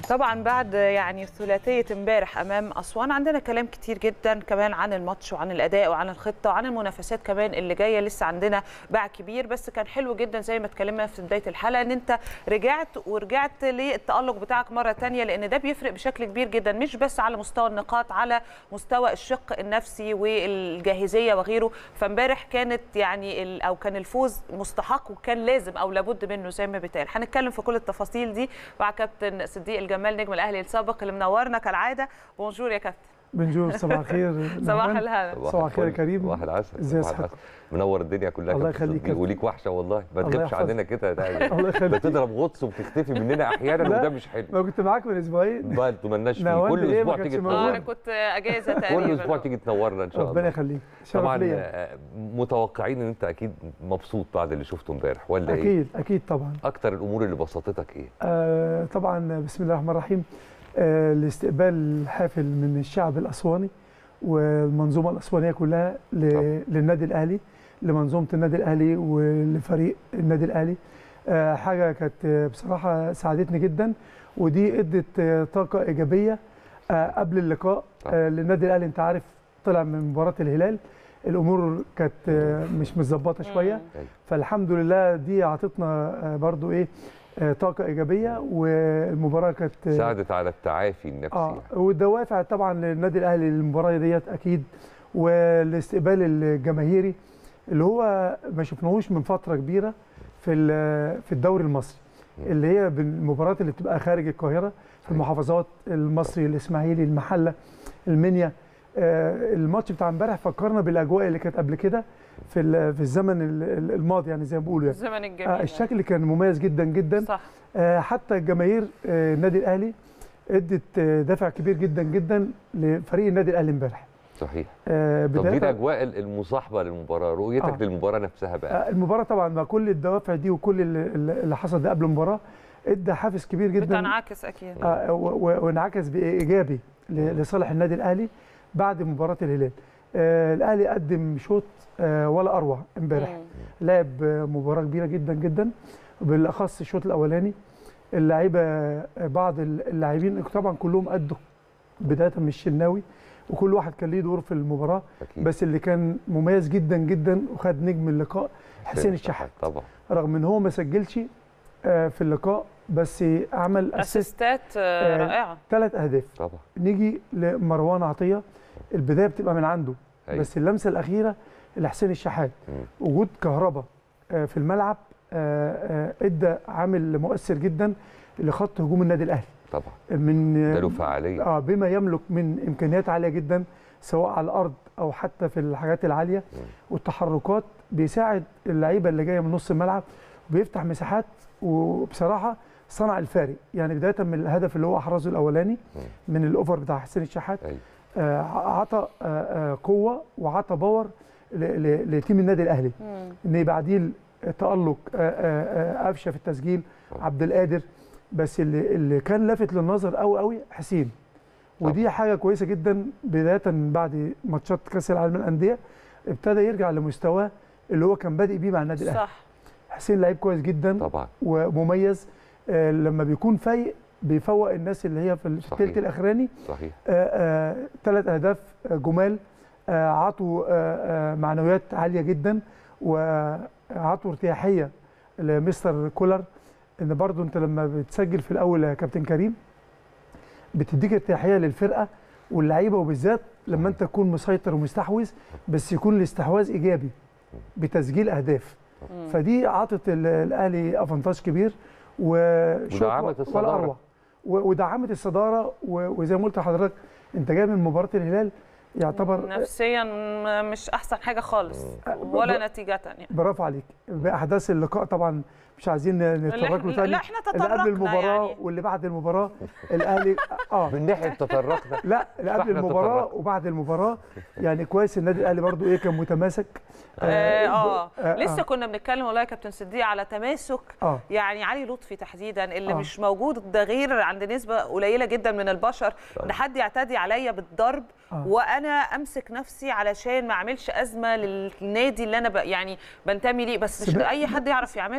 طبعا بعد يعني ثلاثيه امبارح امام اسوان عندنا كلام كتير جدا كمان عن الماتش وعن الاداء وعن الخطه وعن المنافسات كمان اللي جايه لسه عندنا باع كبير بس كان حلو جدا زي ما اتكلمنا في بدايه الحلقه ان انت رجعت ورجعت للتالق بتاعك مره تانية لان ده بيفرق بشكل كبير جدا مش بس على مستوى النقاط على مستوى الشق النفسي والجاهزيه وغيره فامبارح كانت يعني ال- او كان الفوز مستحق وكان لازم او لابد منه زي ما بيتقال هنتكلم في كل التفاصيل دي مع كابتن صديق الجمال نجم الاهلي السابق اللي منورنا كالعاده بونجور يا كابتن بنجور صباح الخير صباح نعمان. الهنا صباح الخير يا الفل. كريم. صباح العسل ازاي صباح صحتك؟ العسل. منور الدنيا كلها الله كابتن يخليك صديق. يا وليك وحشه والله ما الله تغيبش يحفظك. عننا كده ده الله يخليك. بتضرب غطس وبتختفي مننا احيانا لا. وده مش حلو ما كنت معاك من اسبوعين ما انتوا مالناش فيه نوال كل إيه ما اسبوع كانتش تيجي موجودة. اه انا تنورنا كنت اجازه كل تقريبا اسبوع تيجي تنورنا ان شاء الله ربنا يخليك شرف طبعا ليا آه، متوقعين ان انت اكيد مبسوط بعد اللي شفته امبارح ولا ايه اكيد اكيد طبعا اكتر الامور اللي بسطتك ايه آه طبعا بسم الله الرحمن الرحيم آه الاستقبال حافل من الشعب الاسواني والمنظومه الاسوانيه كلها ل- طبعا. للنادي الاهلي لمنظومه النادي الاهلي ولفريق النادي الاهلي آه حاجه كانت آه، بصراحه ساعدتني جدا ودي ادت آه، طاقه ايجابيه آه قبل اللقاء طبعا. آه للنادي الاهلي انت عارف طلع من مباراه الهلال الامور كانت آه، مش متظبطه شويه مم. فالحمد لله دي اعطتنا آه، برضو ايه آه، طاقه ايجابيه والمباراه كانت ساعدت على التعافي النفسي اه يعني. والدوافع طبعا للنادي الاهلي للمباراه ديت اكيد والاستقبال الجماهيري اللي هو ما شفناهوش من فتره كبيره في ال- في الدوري المصري اللي هي بالمباريات اللي بتبقى خارج القاهره في المحافظات المصري الاسماعيلي المحله المنيا آه، الماتش بتاع امبارح فكرنا بالاجواء اللي كانت قبل كده في ال- في الزمن ال- ال- الماضي يعني زي ما بيقولوا يعني الزمن الجميل آه، الشكل كان مميز جدا جدا صح آه، حتى الجماهير آه، النادي الاهلي ادت آه، دافع كبير جدا جدا لفريق النادي الاهلي امبارح صحيح آه، طب دي بداية الاجواء المصاحبه للمباراه رؤيتك آه. للمباراه نفسها بقى آه، المباراه طبعا مع كل الدوافع دي وكل اللي- اللي حصل ده قبل المباراه ادى حافز كبير جدا بتنعكس اكيد آه، و- و- وانعكس بايجابي ل- لصالح النادي الاهلي بعد مباراه الهلال آه، الاهلي قدم شوط آه، ولا اروع امبارح مم. لعب مباراه كبيره جدا جدا بالاخص الشوط الاولاني اللعيبه بعض اللاعبين طبعا كلهم ادوا بدايه من الشناوي وكل واحد كان ليه دور في المباراه اكيد بس اللي كان مميز جدا جدا وخد نجم اللقاء حسين الشحات طبعا رغم ان هو ما سجلش آه، في اللقاء بس عمل اسيست اسيستات آه، آه، رائعه ثلاث اهداف طبعا نيجي لمروان عطيه البدايه بتبقى من عنده أيوة. بس اللمسه الاخيره لحسين الشحات مم. وجود كهربا آه، في الملعب آه، آه، ادى عامل مؤثر جدا لخط هجوم النادي الاهلي طبعا من ده له فعاليه اه بما يملك من امكانيات عاليه جدا سواء على الارض او حتى في الحاجات العاليه مم. والتحركات بيساعد اللعيبه اللي جايه من نص الملعب وبيفتح مساحات وبصراحه صنع الفارق يعني بدايه من الهدف اللي هو احرزه الاولاني مم. من الاوفر بتاع حسين الشحات أيوة. آه، عطى آه، آه، قوه وعطى باور ل- ل- لتيم النادي الاهلي مم. ان بعديه تالق آه، آه، آه، قفشه في التسجيل طبعا. عبد القادر بس اللي اللي كان لافت للنظر قوي قوي حسين ودي حاجه كويسه جدا بدايه بعد ماتشات كاس العالم للانديه ابتدى يرجع لمستواه اللي هو كان بادئ بيه مع النادي الاهلي صح حسين لعيب كويس جدا طبعا ومميز آه، لما بيكون فايق بيفوق الناس اللي هي في الثلث صحيح. الاخراني صحيح ثلاث اهداف آه، جمال آه، عطوا آه، آه، معنويات عاليه جدا وعطوا ارتياحيه لمستر كولر ان برضو انت لما بتسجل في الاول يا كابتن كريم بتديك ارتياحيه للفرقه واللعيبه وبالذات لما انت تكون مسيطر ومستحوذ بس يكون الاستحواذ ايجابي بتسجيل اهداف مم. فدي عطت ال- الاهلي افانتاج كبير وشوط ودعمت ولا الصدارة. أروع. و- ودعمت الصداره و- وزي ما قلت لحضرتك انت جاي من مباراه الهلال يعتبر نفسيا م- مش احسن حاجه خالص ولا نتيجه يعني برافو عليك باحداث اللقاء طبعا مش عايزين نتطرق له لا تاني احنا اللي قبل تطرقنا المباراه يعني واللي بعد المباراه الاهلي اه من ناحيه تطرقنا لا اللي قبل فإحنا المباراه تطرقنا. وبعد المباراه يعني كويس النادي الاهلي برضو ايه كان متماسك اه, آه. آه، لسه آه. كنا بنتكلم والله يا كابتن صديق على تماسك اه يعني علي لطفي تحديدا اللي آه. مش موجود ده غير عند نسبه قليله جدا من البشر ان حد يعتدي عليا بالضرب آه. وانا امسك نفسي علشان ما اعملش ازمه للنادي اللي انا ب... يعني بنتمي ليه بس مش سمعت- اي حد يعرف يعملها سمعت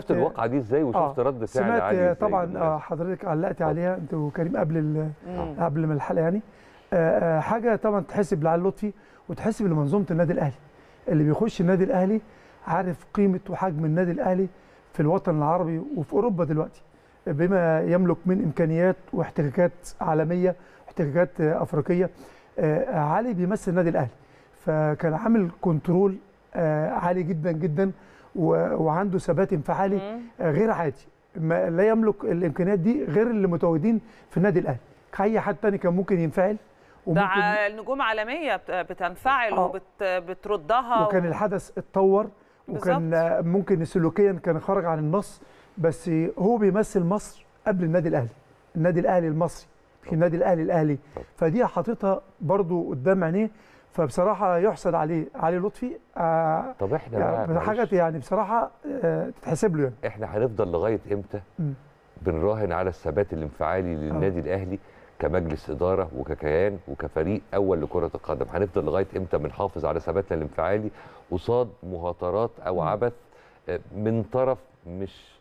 شفت الواقعه دي ازاي وشفت رد فعل سمعت علي آه، إزاي طبعا بالناس؟ آه، حضرتك علقت عليها انت وكريم قبل ال- مم. قبل ما الحلقه يعني آه، آه، حاجه طبعا تحسب لعلي لطفي وتحسب لمنظومه النادي الاهلي اللي بيخش النادي الاهلي عارف قيمه وحجم النادي الاهلي في الوطن العربي وفي اوروبا دلوقتي بما يملك من امكانيات واحتكاكات عالميه واحتكاكات آه، افريقيه آه، علي بيمثل النادي الاهلي فكان عامل كنترول آه، عالي جدا جدا و- وعنده ثبات انفعالي مم. آه، غير عادي ما لا يملك الامكانيات دي غير اللي متواجدين في النادي الاهلي اي حد تاني كان ممكن ينفعل ده وممكن ع- النجوم عالميه بت- بتنفعل آه. وبتردها وكان الحدث اتطور وكان بالظبط. آه، ممكن سلوكيا كان خرج عن النص بس هو بيمثل مصر قبل النادي الاهلي النادي الاهلي المصري مش النادي الاهلي الاهلي فدي حاططها برضو قدام عينيه فبصراحه يحسد عليه علي لطفي آه طب احنا بقى يعني معلش، حاجه يعني بصراحه آه تتحسب له يعني احنا هنفضل لغايه امتى مم. بنراهن على الثبات الانفعالي للنادي الاهلي كمجلس اداره وككيان وكفريق اول لكره القدم هنفضل لغايه امتى بنحافظ على ثباتنا الانفعالي قصاد مهاترات او مم. عبث آه، من طرف مش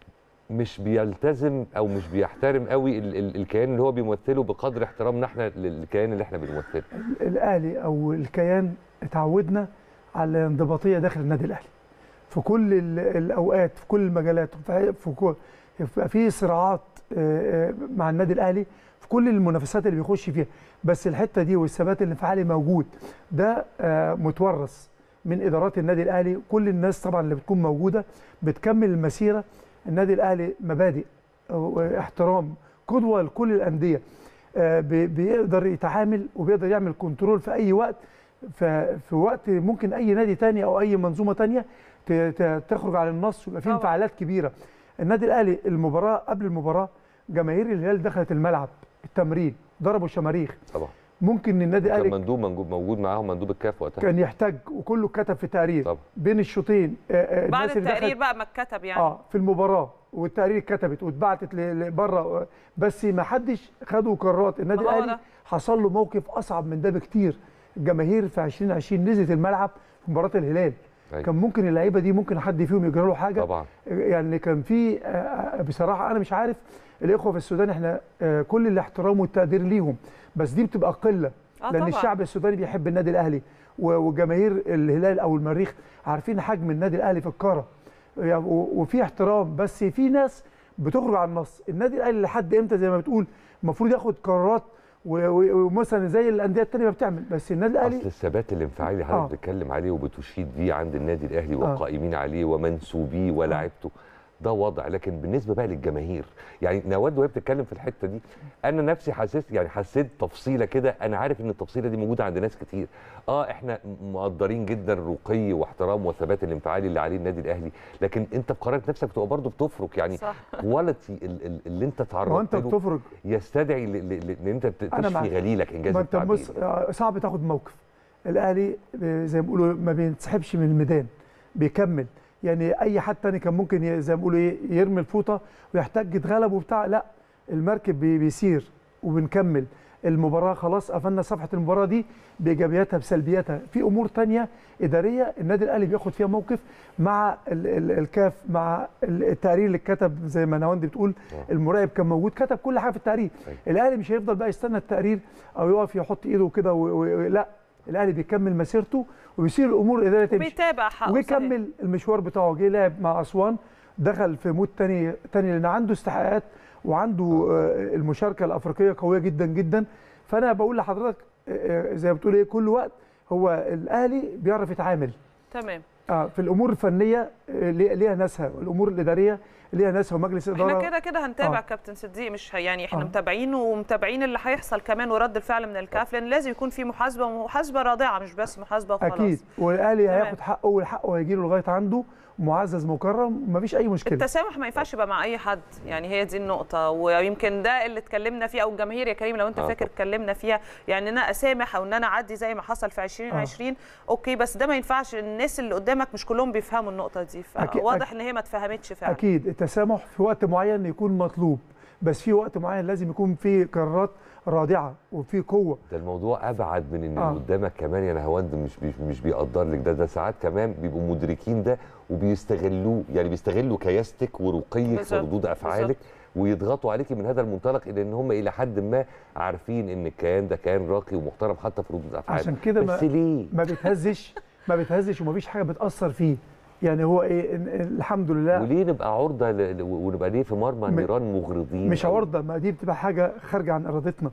مش بيلتزم او مش بيحترم قوي ال- ال- الكيان اللي هو بيمثله بقدر احترامنا احنا للكيان اللي احنا بنمثله الاهلي او الكيان اتعودنا على الانضباطيه داخل النادي الاهلي في كل ال- الاوقات في كل المجالات في في كل يبقى في صراعات آه، آه، مع النادي الاهلي في كل المنافسات اللي بيخش فيها بس الحته دي والثبات الانفعالي موجود ده آه، متورث من ادارات النادي الاهلي كل الناس طبعا اللي بتكون موجوده بتكمل المسيره النادي الاهلي مبادئ واحترام قدوه لكل الانديه آه، بي- بيقدر يتعامل وبيقدر يعمل كنترول في اي وقت ف- في وقت ممكن اي نادي تاني او اي منظومه تانيه ت- ت- تخرج على النص ويبقى في طبعاً. انفعالات كبيره النادي الاهلي المباراه قبل المباراه جماهير الهلال دخلت الملعب التمرين ضربوا شماريخ طبعا ممكن النادي كان الاهلي مندوب موجود- موجود معاهم مندوب الكاف وقتها كان يحتاج وكله كتب في تقرير طبعا بين الشوطين آه، آه، بعد الناس اللي التقرير دخلت بقى ما اتكتب يعني اه في المباراه والتقرير اتكتبت واتبعتت لبره بس ما حدش خدوا قرارات النادي ما هو الاهلي ده. حصل له موقف اصعب من ده بكتير الجماهير في 2020 نزلت الملعب في مباراه الهلال أيوة. كان ممكن اللعيبه دي ممكن حد فيهم يجرى له حاجه طبعا يعني كان في آه، آه، بصراحه انا مش عارف الاخوه في السودان احنا آه، كل الاحترام والتقدير ليهم بس دي بتبقى قله آه لان طبعاً. الشعب السوداني بيحب النادي الاهلي و- وجماهير الهلال او المريخ عارفين حجم النادي الاهلي في القاره يعني و- وفي احترام بس في ناس بتخرج عن النص النادي الاهلي لحد امتى زي ما بتقول المفروض ياخد قرارات و- و- ومثلا زي الانديه التانيه ما بتعمل بس النادي الاهلي اصل الثبات الانفعالي اللي آه. حضرتك بتتكلم عليه وبتشيد بيه عند النادي الاهلي آه. والقائمين عليه ومنسوبيه ولاعيبته ده وضع لكن بالنسبه بقى للجماهير يعني نواد وهي بتتكلم في الحته دي انا نفسي حسيت يعني حسيت تفصيله كده انا عارف ان التفصيله دي موجوده عند ناس كتير اه احنا مقدرين جدا رقي واحترام والثبات الانفعالي اللي عليه النادي الاهلي لكن انت بقرارة نفسك بتبقى برضه بتفرق يعني صح كواليتي اللي انت ما هو تعرضت انت له بتفرج يستدعي ل- ل- ل- ان انت ت- أنا تشفي معاك. غليلك انجاز ما انت التعبير بص آه، صعب تاخد موقف الاهلي آه، زي ما بيقولوا ما بينسحبش من الميدان بيكمل يعني اي حد تاني كان ممكن ي- زي ما بيقولوا ايه يرمي الفوطه ويحتاج يتغلب وبتاع لا المركب بي- بيسير وبنكمل المباراه خلاص قفلنا صفحه المباراه دي بايجابياتها بسلبياتها في امور تانية اداريه النادي الاهلي بياخد فيها موقف مع ال- ال- الكاف مع ال- التقرير اللي اتكتب زي ما نواند بتقول آه. المراقب كان موجود كتب كل حاجه في التقرير أيوة. الاهلي مش هيفضل بقى يستنى التقرير او يقف يحط ايده كده و... و... لا الاهلي بيكمل مسيرته وبيصير الامور الاداريه تمشي بيتابع حقه صحيح. ويكمل المشوار بتاعه جه لعب مع اسوان دخل في مود تاني تاني لان عنده استحقاقات وعنده آه، المشاركه الافريقيه قويه جدا جدا فانا بقول لحضرتك آه، آه، زي ما بتقول ايه كل وقت هو الاهلي بيعرف يتعامل تمام آه، في الامور الفنيه آه، ليه- ليها ناسها الامور الاداريه ليها ناسها ومجلس احنا اداره كده كده هنتابع آه. كابتن صديق مش هي- يعني احنا آه. متابعين ومتابعين اللي هيحصل كمان ورد الفعل من الكاف لان لازم يكون في محاسبه ومحاسبه رادعه مش بس محاسبه وخلاص اكيد والاهلي تمام. هياخد حقه والحقه هيجي له لغايه عنده معزز مكرم مفيش اي مشكله التسامح ما ينفعش يبقى مع اي حد يعني هي دي النقطه ويمكن ده اللي اتكلمنا فيه او الجماهير يا كريم لو انت آه فاكر طبعا. اتكلمنا فيها يعني ان انا اسامح او ان انا اعدي زي ما حصل في 2020 اوكي بس ده ما ينفعش الناس اللي قدامك مش كلهم بيفهموا النقطه دي أكيد- فواضح ان هي ما اتفهمتش فعلا اكيد التسامح في وقت معين يكون مطلوب بس في وقت معين لازم يكون في قرارات رادعه وفي قوه ده الموضوع ابعد من ان آه. اللي قدامك كمان يا نهاوند مش مش, مش بيقدر لك ده ده ساعات كمان بيبقوا مدركين ده وبيستغلوه يعني بيستغلوا كياستك ورقيك في بالظبط. ردود افعالك ويضغطوا عليكي من هذا المنطلق لان هم الى حد ما عارفين ان الكيان ده كيان راقي ومحترم حتى في ردود افعاله عشان كده بس ما- ليه؟ ما بيتهزش ما بيتهزش ومفيش حاجه بتاثر فيه يعني هو ايه إن- إن الحمد لله وليه نبقى عرضه ل... ل- ونبقى ليه في مرمى م- النيران مغرضين مش أو- عرضه ما دي بتبقى حاجه خارجه عن ارادتنا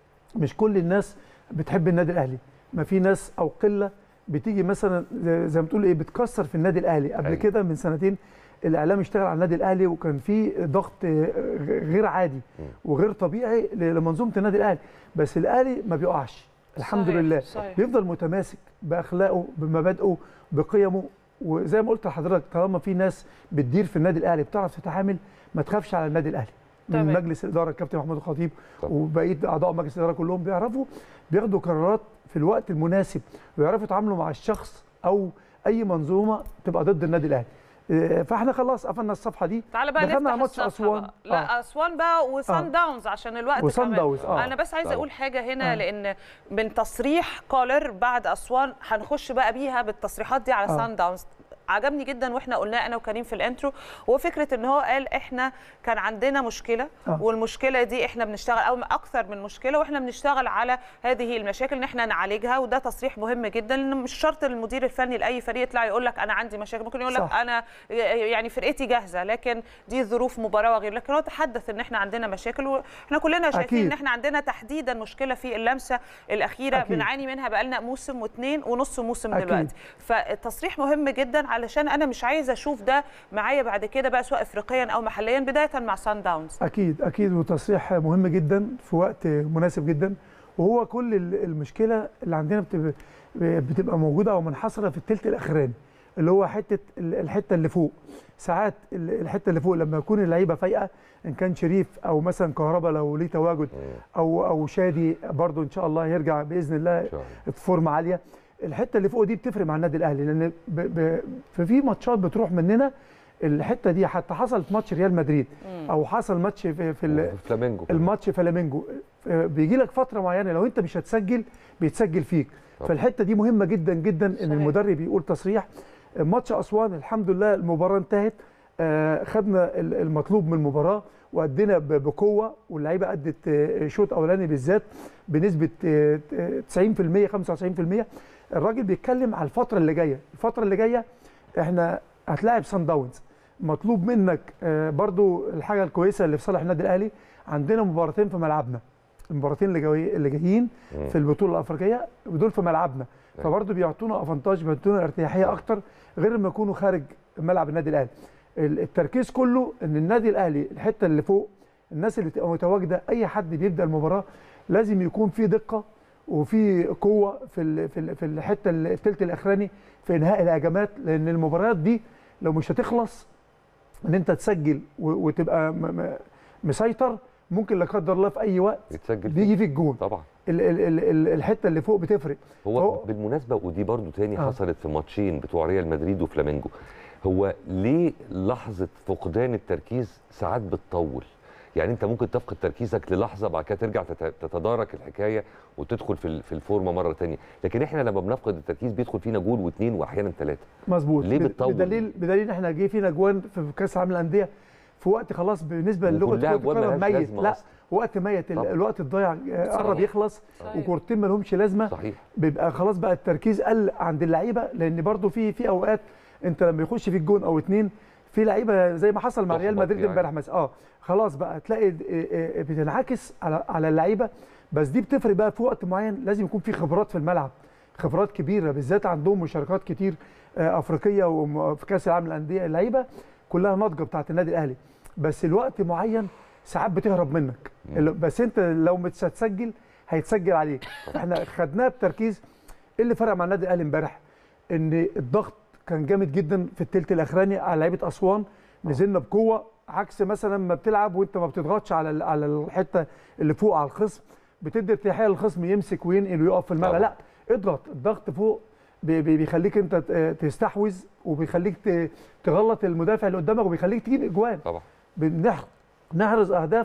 مش كل الناس بتحب النادي الاهلي ما في ناس او قله بتيجي مثلا زي- زي ما تقول ايه بتكسر في النادي الاهلي قبل أيوة. كده من سنتين الاعلام اشتغل على النادي الاهلي وكان في ضغط آه، غير عادي وغير طبيعي ل- لمنظومه النادي الاهلي بس الاهلي ما بيقعش الحمد صحيح، لله صحيح. بيفضل متماسك باخلاقه بمبادئه بقيمه وزي ما قلت لحضرتك طالما في ناس بتدير في النادي الاهلي بتعرف تتعامل ما تخافش على النادي الاهلي من تمام. مجلس الاداره الكابتن محمود الخطيب طبعا. وبقيه اعضاء مجلس الاداره كلهم بيعرفوا بياخدوا قرارات في الوقت المناسب ويعرفوا يتعاملوا مع الشخص او اي منظومه تبقى ضد النادي الاهلي إيه، فاحنا خلاص قفلنا الصفحه دي تعالى بقى دخلنا نفتح على ماتش الصفحة أسوان. بقى. لا آه. اسوان بقى وصن آه. داونز عشان الوقت وصن كمان داونز، آه. انا بس عايزه طبعا. اقول حاجه هنا آه. لان من تصريح كولر بعد اسوان هنخش بقى بيها بالتصريحات دي على آه. سان داونز عجبني جدا واحنا قلناه انا وكريم في الانترو هو فكره ان هو قال احنا كان عندنا مشكله آه. والمشكله دي احنا بنشتغل او اكثر من مشكله واحنا بنشتغل على هذه المشاكل ان احنا نعالجها وده تصريح مهم جدا لان مش شرط المدير الفني لاي فريق يطلع يقول لك انا عندي مشاكل ممكن يقول لك صح. انا يعني فرقتي جاهزه لكن دي ظروف مباراه وغير لكن هو تحدث ان احنا عندنا مشاكل واحنا كلنا شايفين أكيد. ان احنا عندنا تحديدا مشكله في اللمسه الاخيره أكيد. بنعاني منها بقالنا موسم واثنين ونص موسم أكيد. دلوقتي فالتصريح مهم جدا علشان انا مش عايزه اشوف ده معايا بعد كده بقى سواء افريقيا او محليا بدايه مع سان داونز اكيد اكيد وتصريح مهم جدا في وقت مناسب جدا وهو كل ال- المشكله اللي عندنا بتبقى, بتبقى موجوده او منحصره في الثلث الاخراني اللي هو حته ال- الحته اللي فوق ساعات ال- الحته اللي فوق لما يكون اللعيبه فايقه ان كان شريف او مثلا كهربا لو ليه تواجد او او شادي برضو ان شاء الله يرجع باذن الله إن شاء الله. في فورمه عاليه الحته اللي فوق دي بتفرق مع النادي الاهلي لان ب... ب... ففي ماتشات بتروح مننا الحته دي حتى حصل في ماتش ريال مدريد او حصل ماتش في, في ال... وفي فلامينجو كمان. الماتش فلامينجو آه، بيجي لك فتره معينه لو انت مش هتسجل بيتسجل فيك طبعا. فالحته دي مهمه جدا جدا ان صحيح. المدرب يقول تصريح آه، ماتش اسوان الحمد لله المباراه انتهت آه، خدنا ال- المطلوب من المباراه وادينا ب- بقوه واللعيبه ادت آه، شوط اولاني بالذات بنسبه آه، آه، 90% 95% الراجل بيتكلم على الفتره اللي جايه الفتره اللي جايه احنا هتلاعب سان داونز مطلوب منك آه، برضو الحاجه الكويسه اللي في صالح النادي الاهلي عندنا مباراتين في ملعبنا المباراتين اللي جاي اللي جايين مم. في البطوله الافريقيه دول في ملعبنا أيوة. فبرضه بيعطونا افانتاج بيعطونا ارتياحيه اكتر غير لما يكونوا خارج ملعب النادي الاهلي ال- التركيز كله ان النادي الاهلي الحته اللي فوق الناس اللي تبقى متواجده اي حد بيبدا المباراه لازم يكون في دقه وفي قوه في ال- في ال- في الحته ال- الثلث الاخراني في انهاء الهجمات لان المباريات دي لو مش هتخلص ان انت تسجل و- وتبقى م- م- مسيطر ممكن لا قدر الله في اي وقت يتسجل فيه. بيجي فيك جون طبعا ال- ال- ال- ال- الحته اللي فوق بتفرق هو, هو- بالمناسبه ودي برضو تاني آه. حصلت في ماتشين بتوع ريال مدريد وفلامينجو هو ليه لحظه فقدان التركيز ساعات بتطول يعني انت ممكن تفقد تركيزك للحظه بعد كده ترجع تت- تتدارك الحكايه وتدخل في ال- في الفورمه مره تانية لكن احنا لما بنفقد التركيز بيدخل فينا جول واثنين واحيانا ثلاثه مظبوط ليه ب- بتطول؟ بدليل بدليل ان احنا جه فينا جوان في كاس العالم للانديه في وقت خلاص بالنسبه للغه وكلها كره أجوان القدم ملهاش ميت لازمة لا أصلاً. وقت ميت ال- طبعاً. الوقت الضايع آه، قرب صحيح. يخلص صحيح. وكورتين ما لهمش لازمه صحيح بيبقى خلاص بقى التركيز قل عند اللعيبه لان برضو في في اوقات انت لما يخش فيك جون او اتنين في لعيبه زي ما حصل مع ريال تحبط مدريد يعني. امبارح مثلا اه خلاص بقى تلاقي آه، آه، بتنعكس على على اللعيبه بس دي بتفرق بقى في وقت معين لازم يكون في خبرات في الملعب خبرات كبيره بالذات عندهم مشاركات كتير آه، افريقيه وفي كاس العالم للانديه اللعيبه كلها ناضجه بتاعت النادي الاهلي بس الوقت معين ساعات بتهرب منك ال- بس انت لو مش هتسجل هيتسجل عليك احنا خدناها بتركيز ايه اللي فرق مع النادي الاهلي امبارح ان الضغط كان جامد جدا في الثلث الاخراني على لعيبه اسوان نزلنا بقوه عكس مثلا ما بتلعب وانت ما بتضغطش على ال- على الحته اللي فوق على الخصم بتدي ارتياحيه للخصم يمسك وينقل ويقف في الملعب طبعا. لا اضغط الضغط فوق بي- بي- بيخليك انت ت- تستحوذ وبيخليك ت- تغلط المدافع اللي قدامك وبيخليك تجيب اجوان طبعا بنح- نحرز اهداف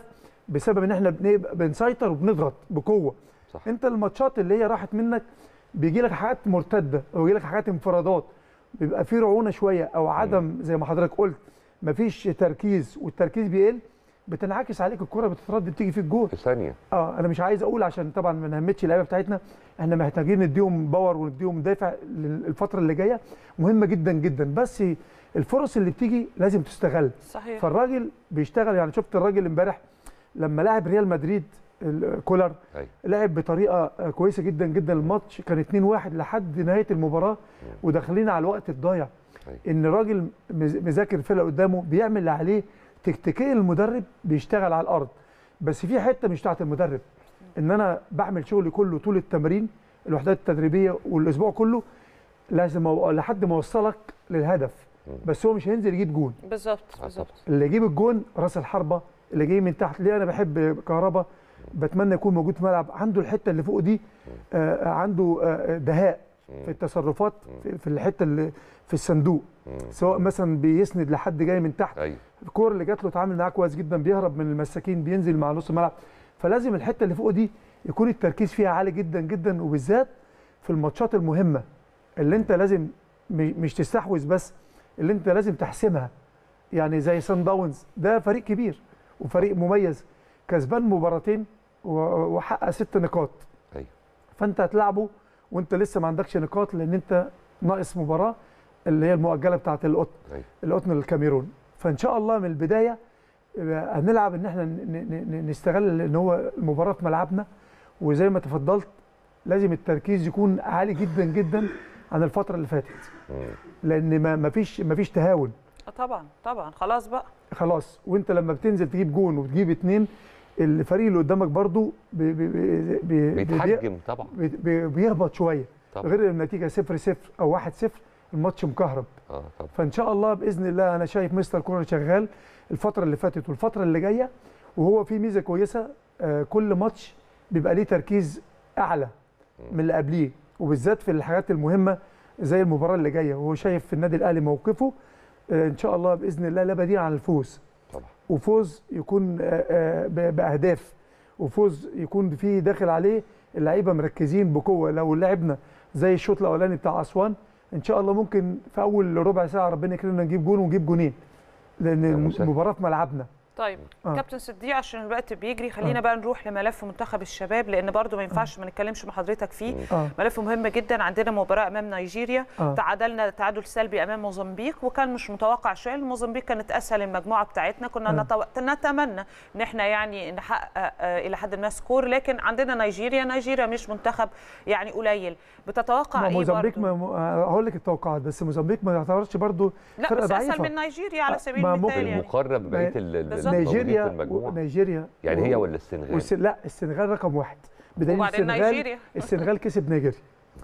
بسبب ان احنا بنبقى بنسيطر وبنضغط بقوه صح انت الماتشات اللي هي راحت منك بيجي لك حاجات مرتده او يجي لك حاجات انفرادات بيبقى في رعونه شويه او عدم زي ما حضرتك قلت مفيش تركيز والتركيز بيقل بتنعكس عليك الكره بتترد بتيجي في الجول في ثانيه اه انا مش عايز اقول عشان طبعا ما نهمتش اللعيبه بتاعتنا احنا محتاجين نديهم باور ونديهم دافع للفتره اللي جايه مهمه جدا جدا بس الفرص اللي بتيجي لازم تستغل صحيح فالراجل بيشتغل يعني شفت الراجل امبارح لما لعب ريال مدريد ال- كولر أيوة. لعب بطريقه آه، كويسه جدا جدا الماتش كان 2-1 لحد نهايه المباراه وداخلين على الوقت الضايع أيوة. ان الراجل مز- مذاكر الفرقه قدامه بيعمل اللي عليه تكتيكيا المدرب بيشتغل على الارض بس في حته مش بتاعت المدرب ان انا بعمل شغلي كله طول التمرين الوحدات التدريبيه والاسبوع كله لازم أو- لحد ما اوصلك للهدف بس هو مش هينزل يجيب جون بالظبط آه، بالظبط اللي يجيب الجون راس الحربه اللي جاي من تحت ليه انا بحب كهربا بتمنى يكون موجود في الملعب عنده الحته اللي فوق دي آه عنده آه دهاء في التصرفات في, في الحته اللي في الصندوق سواء مثلا بيسند لحد جاي من تحت ايوه الكور اللي جات له اتعامل معاها كويس جدا بيهرب من المساكين بينزل مع نص الملعب فلازم الحته اللي فوق دي يكون التركيز فيها عالي جدا جدا وبالذات في الماتشات المهمه اللي انت لازم م- مش تستحوذ بس اللي انت لازم تحسمها يعني زي سان داونز ده فريق كبير وفريق مميز كسبان مباراتين و- وحقق ست نقاط ايوه فانت هتلعبه وانت لسه ما عندكش نقاط لان انت ناقص مباراه اللي هي المؤجله بتاعه القطن أيوة. القطن الكاميرون فان شاء الله من البدايه آه، هنلعب ان احنا ن- ن- ن- نستغل ان هو المباراه في ملعبنا وزي ما تفضلت لازم التركيز يكون عالي جدا جدا عن الفتره اللي فاتت مم. لان ما ما فيش ما فيش تهاون آه، طبعا طبعا خلاص بقى خلاص وانت لما بتنزل تجيب جون وتجيب اتنين الفريق اللي قدامك برضو بي بي بي بي بي بيتحجم طبعا بي بي بيهبط شويه طبعا غير النتيجه 0 0 او 1 0 الماتش مكهرب اه طبعا فان شاء الله باذن الله انا شايف مستر كولر شغال الفتره اللي فاتت والفتره اللي جايه وهو في ميزه كويسه آه، كل ماتش بيبقى ليه تركيز اعلى من اللي قبليه وبالذات في الحاجات المهمه زي المباراه اللي جايه وهو شايف في النادي الاهلي موقفه آه، ان شاء الله باذن الله لا بديل عن الفوز طبعا وفوز يكون آه، آه، ب- باهداف وفوز يكون فيه داخل عليه اللعيبه مركزين بقوه لو لعبنا زي الشوط الاولاني بتاع اسوان ان شاء الله ممكن في اول ربع ساعه ربنا يكرمنا نجيب جون ونجيب جونين لان يا مسهل. المباراه في ملعبنا طيب آه. كابتن صديق عشان الوقت بيجري خلينا آه. بقى نروح لملف منتخب الشباب لان برضو ما ينفعش ما نتكلمش مع حضرتك فيه اه ملف مهم جدا عندنا مباراه امام نيجيريا آه. تعادلنا تعادل سلبي امام موزمبيق وكان مش متوقع شويه لأن موزمبيق كانت اسهل المجموعه بتاعتنا كنا آه. نتو... نتمنى ان احنا يعني نحقق آه، الى حد ما سكور لكن عندنا نيجيريا نيجيريا مش منتخب يعني قليل بتتوقع ما ايه موزمبيق برضو؟ ما م- آه، هقول لك التوقعات بس موزمبيق ما تعتبرش برضو لا فرقة بس اسهل ضعيفة. من نيجيريا على آه، سبيل ما المثال ممكن يعني المقارنه ببقيه ال- ال- بالظبط. الموجودين في نيجيريا المجموعه نيجيريا يعني هي و- ولا السنغال والس... لا السنغال رقم واحد بدليل وبعدين السنغال نيجيريا السنغال كسب نيجيريا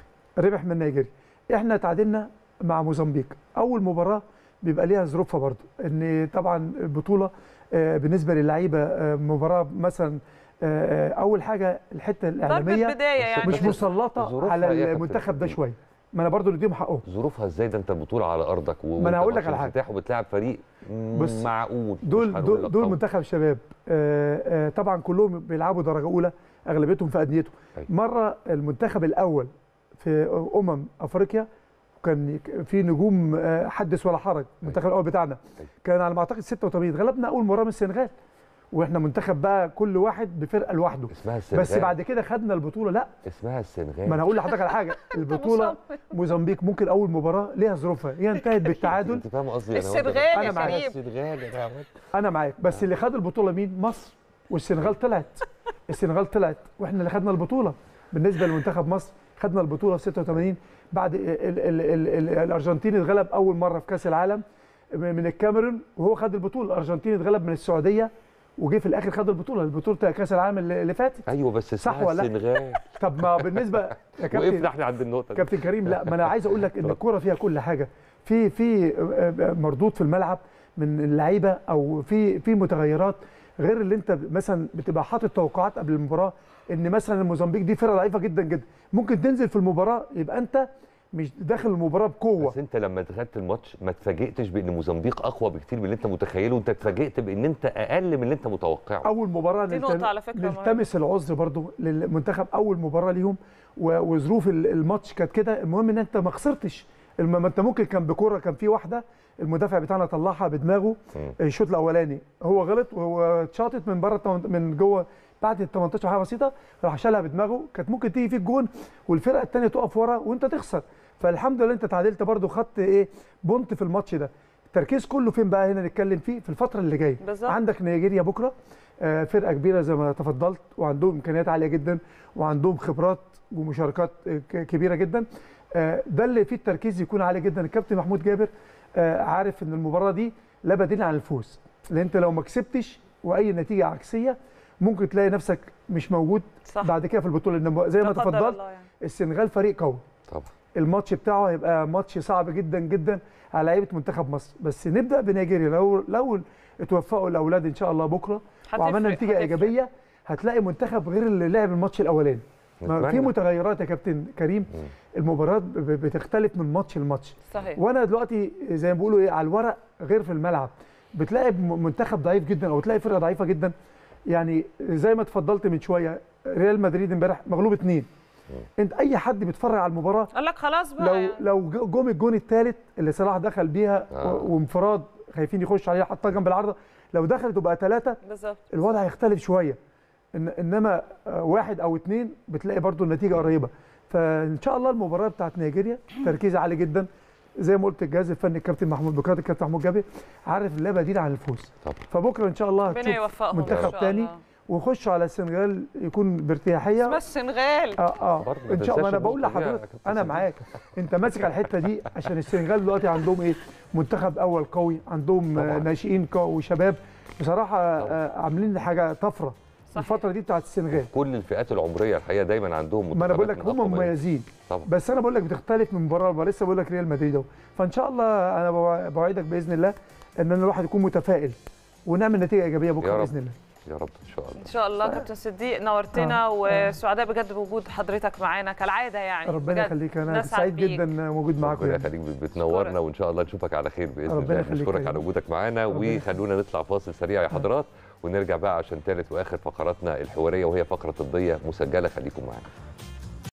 ربح من نيجيريا احنا تعادلنا مع موزمبيق اول مباراه بيبقى ليها ظروفها برضو ان طبعا البطوله آه، بالنسبه للعيبه آه، مباراه مثلا آه، آه، اول حاجه الحته ضربه الاعلاميه بدايه يعني مش مسلطه ظروفها على إيه يا كابتن المنتخب ده حبيبي؟ شويه ما انا برضو نديهم حقهم ظروفها ازاي ده انت البطوله على ارضك و... ما أنا هقول لك وأنت على حاجة. افتتاح وبتلعب فريق بص، معقول مش دول هنقول دول, لك دول قوي. منتخب شباب آه، آه، طبعا كلهم بيلعبوا درجه اولى اغلبيتهم في انديتهم أيوة. مره المنتخب الاول في امم افريقيا كان في نجوم آه، حدث ولا حرج المنتخب الاول بتاعنا أيوة. كان على ما اعتقد 86 غلبنا اول مباراه من السنغال واحنا منتخب بقى كل واحد بفرقه لوحده اسمها السنغال بس بعد كده خدنا البطوله لا اسمها السنغال ما انا هقول لحضرتك على حاجه البطوله موزمبيق ممكن اول مباراه ليها ظروفها هي انتهت بالتعادل انت فاهم قصدي أنا السنغال هقول لك. يا اسمها كريم. السنغال يا جماعه انا معاك بس اللي خد البطوله مين مصر والسنغال طلعت السنغال طلعت واحنا اللي خدنا البطوله بالنسبه لمنتخب مصر خدنا البطوله في 86 بعد ال ال ال ال الارجنتين اتغلب اول مره في كاس العالم من الكاميرون وهو خد البطوله الارجنتين اتغلب من السعوديه وجه في الاخر خد البطوله البطوله بتاع كاس العالم اللي اللي فاتت ايوه بس صح اسمها ولا لا؟ السنغال طب ما بالنسبه يا وقفنا كابتن احنا عند النقطه دي كابتن كريم لا ما انا عايز اقول لك ان الكوره فيها كل حاجه في في مردود في الملعب من اللعيبه او في في متغيرات غير اللي انت مثلا بتبقى حاطط توقعات قبل المباراه ان مثلا الموزمبيق دي فرقه ضعيفه جدا جدا ممكن تنزل في المباراه يبقى انت مش داخل المباراه بقوه بس انت لما دخلت الماتش ما اتفاجئتش بان موزمبيق اقوى بكتير من اللي انت متخيله انت اتفاجئت بان انت اقل من اللي انت متوقعه اول مباراه دي نلت- نقطة على فكرة مهمة. نلتمس العذر برضو للمنتخب اول مباراه ليهم و- وظروف ال- الماتش كانت كده المهم ان انت ما خسرتش الم- ما انت ممكن كان بكره كان في واحده المدافع بتاعنا طلعها بدماغه مم. الشوط الاولاني هو غلط وهو اتشاطت من بره التمن- من جوه بعد ال 18 حاجه بسيطه راح شالها بدماغه كانت ممكن تيجي فيك جون والفرقه الثانيه تقف ورا وانت تخسر فالحمد لله انت تعادلت برضو خدت ايه بونت في الماتش ده التركيز كله فين بقى هنا نتكلم فيه في الفتره اللي جايه بالظبط. عندك نيجيريا بكره آه، فرقه كبيره زي ما تفضلت وعندهم امكانيات عاليه جدا وعندهم خبرات ومشاركات آه، ك- كبيره جدا آه، ده اللي فيه التركيز يكون عالي جدا الكابتن محمود جابر آه، عارف ان المباراه دي لا بديل عن الفوز لان انت لو ما كسبتش واي نتيجه عكسيه ممكن تلاقي نفسك مش موجود صح بعد كده في البطوله لان زي ما لا قدر تفضلت الله يعني. السنغال فريق قوي طبعا الماتش بتاعه هيبقى ماتش صعب جدا جدا على لعيبه منتخب مصر بس نبدا بنيجيريا لو لو اتوفقوا الاولاد ان شاء الله بكره وعملنا هتفرق- نتيجه هتفرق. ايجابيه هتلاقي منتخب غير اللي لعب الماتش الاولاني ما في نتمنى. متغيرات يا كابتن كريم مم. المباريات ب- ب- بتختلف من ماتش لماتش صحيح وانا دلوقتي زي ما بيقولوا ايه على الورق غير في الملعب بتلاقي م- منتخب ضعيف جدا او تلاقي فرقه ضعيفه جدا يعني زي ما اتفضلت من شويه ريال مدريد امبارح مغلوب اتنين انت اي حد بيتفرج على المباراه قال لك خلاص بقى لو يعني. لو ج- جم الجون الثالث اللي صلاح دخل بيها آه. و- وانفراد خايفين يخش عليها حطها جنب العارضه لو دخلت وبقى ثلاثه بالظبط الوضع هيختلف شويه إن انما آه، واحد او اثنين بتلاقي برضو النتيجه قريبه فان شاء الله المباراه بتاعت نيجيريا تركيز عالي جدا زي ما قلت الجهاز الفني الكابتن محمود بكات الكابتن محمود جابر عارف لا بديل عن الفوز طبعا فبكره ان شاء الله ربنا هتشوف يوفقهم إن منتخب شاء تاني الله. ونخش على السنغال يكون بارتياحيه بس السنغال اه اه برضه ما ان شاء الله تنساش انا بقول النقطة دي يا لحضرتك كابتن انا سيد. معاك انت ماسك على الحته دي عشان السنغال دلوقتي عندهم ايه منتخب اول قوي عندهم آه، طبعاً. ناشئين قوي وشباب بصراحه آه، عاملين حاجه طفره صحيح. الفتره دي بتاعت السنغال كل الفئات العمريه الحقيقه دايما عندهم ما انا بقول لك منتخبات من هم أقوى من- مميزين طبعا بس انا بقول لك بتختلف من مباراه لمباراه لسه بقول لك ريال مدريد اهو فان شاء الله انا بوع- بوعدك باذن الله ان الواحد يكون متفائل ونعمل نتيجه ايجابيه يا بكره رب. باذن الله يا رب ان شاء الله ان شاء الله كابتن صديق نورتنا وسعداء بجد بوجود حضرتك معانا كالعاده يعني ربنا بجد. يخليك انا نسعد سعيد بيك. جدا موجود معاكم ربنا يعني. يخليك بتنورنا أشكرك. وان شاء الله نشوفك على خير باذن ربنا الله يخليك نشكرك يا على رب. وجودك معانا ربنا يخليك. وخلونا نطلع فاصل سريع يا حضرات ونرجع بقى عشان ثالث واخر فقراتنا الحواريه وهي فقره طبيه مسجله خليكم معانا